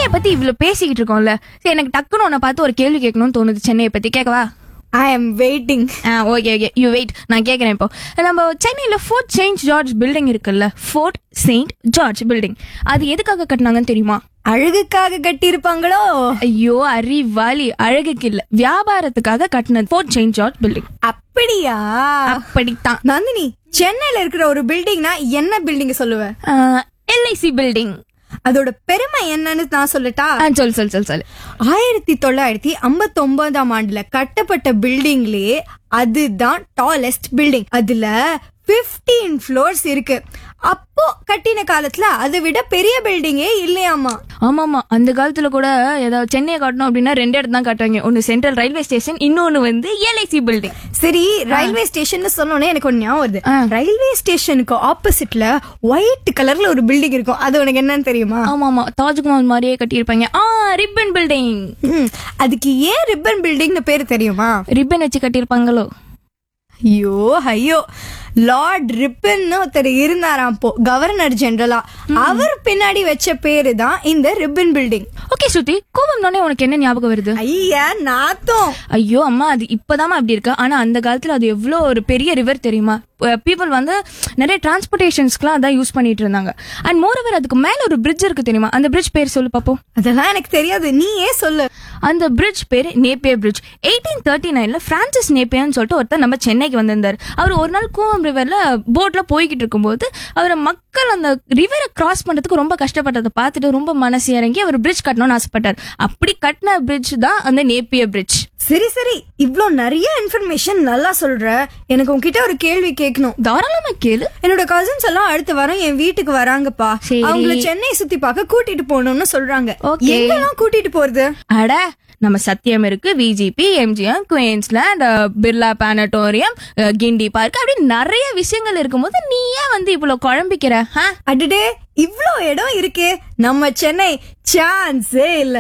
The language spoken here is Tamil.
சென்னையை பத்தி இவ்வளவு பேசிக்கிட்டு இருக்கோம்ல சரி எனக்கு டக்குன்னு உன்னை பார்த்து ஒரு கேள்வி கேட்கணும்னு தோணுது சென்னையை பத்தி கேட்கவா I am waiting ah okay okay you wait நான் கேட்குறேன் இப்போ நம்ம சென்னையில் ஃபோர்ட் செயின்ட் ஜார்ஜ் பில்டிங் இருக்குல்ல ஃபோர்ட் செயின்ட் ஜார்ஜ் பில்டிங் அது எதுக்காக கட்டினாங்கன்னு தெரியுமா அழகுக்காக கட்டியிருப்பாங்களோ ஐயோ அறிவாளி அழகுக்கு இல்ல வியாபாரத்துக்காக கட்டினது ஃபோர்ட் செயின்ட் ஜார்ஜ் பில்டிங் அப்படியா அப்படித்தான் நந்தினி சென்னையில இருக்கிற ஒரு பில்டிங்னா என்ன பில்டிங் சொல்லுவ எல்ஐசி பில்டிங் அதோட பெருமை என்னன்னு நான் சொல்லட்டா சொல் சொல் சொல் சொல் ஆயிரத்தி தொள்ளாயிரத்தி ஐம்பத்தி ஒன்பதாம் ஆண்டுல கட்டப்பட்ட பில்டிங்லயே அதுதான் டாலஸ்ட் பில்டிங் அதுல 15 ஃப்ளோர்ஸ் இருக்கு அப்போ கட்டின காலத்துல அதை விட பெரிய பில்டிங்கே இல்லையாமா ஆமாமா அந்த காலத்துல கூட ஏதாவது சென்னையை காட்டணும் அப்படின்னா ரெண்டு இடத்து தான் காட்டுவாங்க ஒன்னு சென்ட்ரல் ரயில்வே ஸ்டேஷன் இன்னொன்னு வந்து எல்ஐசி பில்டிங் சரி ரயில்வே ஸ்டேஷன் சொன்னோன்னே எனக்கு ஒண்ணு ஞாபகம் வருது ஆ. ரயில்வே ஸ்டேஷனுக்கு ஆப்போசிட்ல ஒயிட் கலர்ல ஒரு பில்டிங் இருக்கும் அது உனக்கு என்னன்னு தெரியுமா ஆமா ஆமா தாஜ்மஹால் மாதிரியே கட்டியிருப்பாங்க ஆ ரிப்பன் பில்டிங் ம், அதுக்கு ஏன் ரிப்பன் பில்டிங்னு பேரு தெரியுமா ரிப்பன் வச்சு கட்டியிருப்பாங்களோ ஐயோ ஐயோ லார்ட் ரிப்பன்னு ஒருத்தர் இருந்தாராம் அப்போ கவர்னர் ஜெனரலா அவர் பின்னாடி வச்ச பேரு தான் இந்த ரிப்பன் பில்டிங் ஓகே ஸ்ருதி கோபம்னோடனே உனக்கு என்ன ஞாபகம் வருது ஐயா நாத்தம் ஐயோ அம்மா அது இப்பதாம்மா அப்படி இருக்கு ஆனா அந்த காலத்துல அது எவ்வளோ ஒரு பெரிய ரிவர் தெரியுமா பீப்புள் வந்து நிறைய டிரான்ஸ்போர்ட்டேஷன்ஸ்க்குலாம் அதான் யூஸ் பண்ணிட்டு இருந்தாங்க அண்ட் மோரோவர் அதுக்கு மேல ஒரு பிரிட்ஜ் இருக்கு தெரியுமா அந்த பிரிட்ஜ் பேர் சொல்லு பாப்போம் அதெல்லாம் எனக்கு தெரியாது நீ ஏன் சொல்லு அந்த பிரிட்ஜ் பேர் நேப்பியர் பிரிட்ஜ் எயிட்டீன் தேர்ட்டி நைன்ல பிரான்சிஸ் நேப்பியர்னு சொல்லிட்டு ஒருத்தர் நம்ம சென்னைக்கு வந்திருந்தார் அவர் ஒரு நாள் கூவம் ரிவர்ல போட்ல போய்கிட்டு இருக்கும்போது அவர் மக்கள் அந்த ரிவரை கிராஸ் பண்றதுக்கு ரொம்ப கஷ்டப்பட்டதை பார்த்துட்டு ரொம்ப மனசு இறங்கி அவர் பிரிட்ஜ் கட்டணும்னு ஆசைப்பட்டார் அப்படி கட்டின பிரிட்ஜ் தான் அந்த நேப்பியர் பிரிட்ஜ் சரி சரி இவ்ளோ நிறைய இன்ஃபர்மேஷன் நல்லா சொல்ற எனக்கு உன்கிட்ட ஒரு கேள்வி கேட்கணும் தாராளமா கேளு என்னோட கசின்ஸ் எல்லாம் அடுத்த வாரம் என் வீட்டுக்கு வராங்கப்பா சரி. அவங்கள சென்னை சுத்தி பார்க்க கூட்டிட்டு போகணும்னு சொல்றாங்க Okay. எங்கெல்லாம் கூட்டிட்டு போறது அட நம்ம சத்தியம் இருக்கு VGP MGM Queensland Birla planetarium Guindy park அப்படி நிறைய விஷயங்கள் இருக்கும்போது நீ ஏன் வந்து இவ்வளவு குழம்பிக்கிற ஆ? அடடே இவ்ளோ இடம் இருக்கே நம்ம சென்னை சான்ஸே இல்ல